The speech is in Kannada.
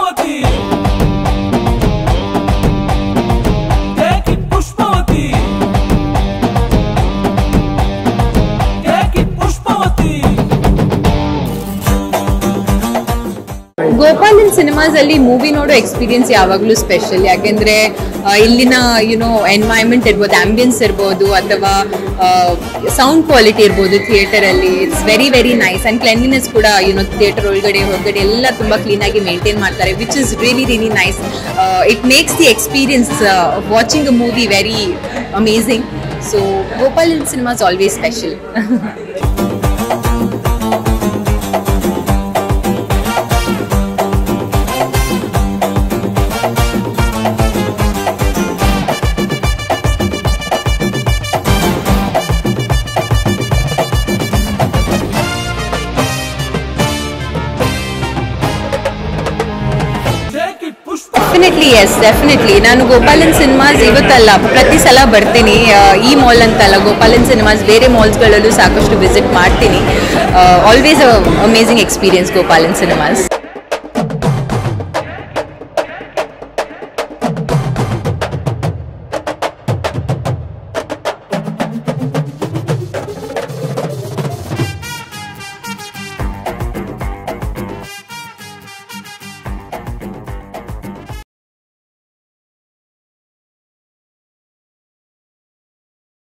పుష్పవతి Take it పుష్పవతి Take it పుష్పవతి ಗೋಪಾಲನ್ ಸಿನಿಮಾಸ್ ಅಲ್ಲಿ ಮೂವಿ ನೋಡೋ ಎಕ್ಸ್ಪೀರಿಯನ್ಸ್ ಯಾವಾಗಲೂ ಸ್ಪೆಷಲ್ ಯಾಕೆಂದ್ರೆ ಆ, ಇಲ್ಲಿನ ಯುನೋ ಎನ್ವೈರನ್ಮೆಂಟ್ ಇರ್ಬೋದು ಆಂಬಿಯನ್ಸ್ ಇರ್ಬೋದು ಅಥವಾ ಸೌಂಡ್ ಕ್ವಾಲಿಟಿ ಇರ್ಬೋದು ಥಿಯೇಟರ್ ಅಲ್ಲಿ it's very very nice and cleanliness ಕೂಡ ಯುನೋ ಥಿಯೇಟರ್ ಒಳಗಡೆ ಹೊರಗಡೆ ಎಲ್ಲ ತುಂಬಾ ಕ್ಲೀನ್ ಆಗಿ ಮೇಂಟೈನ್ ಮಾಡ್ತಾರೆ which is really really nice it makes the experience watching a movie very amazing so Gopalan cinemas always special Take it Pushpa definitely yes definitely ನಾನು ಗೋಪಾಲನ್ ಸಿನಿಮಾಸ್ ಇವತ್ತಲ್ಲ ಪ್ರತಿ ಸಲ ಬರ್ತೀನಿ ಆ, ಈ ಮಾಲ್ ಅಂತಲ್ಲ ಗೋಪಾಲನ್ ಸಿನಿಮಾಸ್ ಬೇರೆ ಮಾಲ್ಸ್ಗಳಲ್ಲೂ ಸಾಕಷ್ಟು ವಿಸಿಟ್ ಮಾಡ್ತೀನಿ always amazing experience Gopalan cinemas